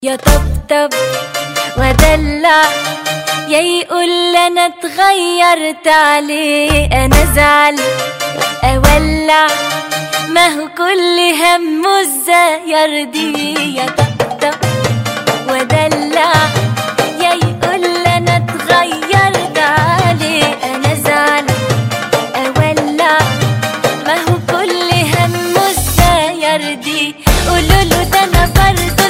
يا طبطب ودلع يا يقول انا اتغيرت عليه انا ازعل اولع ما هو كل همه ازاي يرضيه يا طبطب ودلع يا يقول انا اتغيرت عليه انا ازعل اولع ما هو كل همه ازاي يرضيه قولوا له ده انا برضه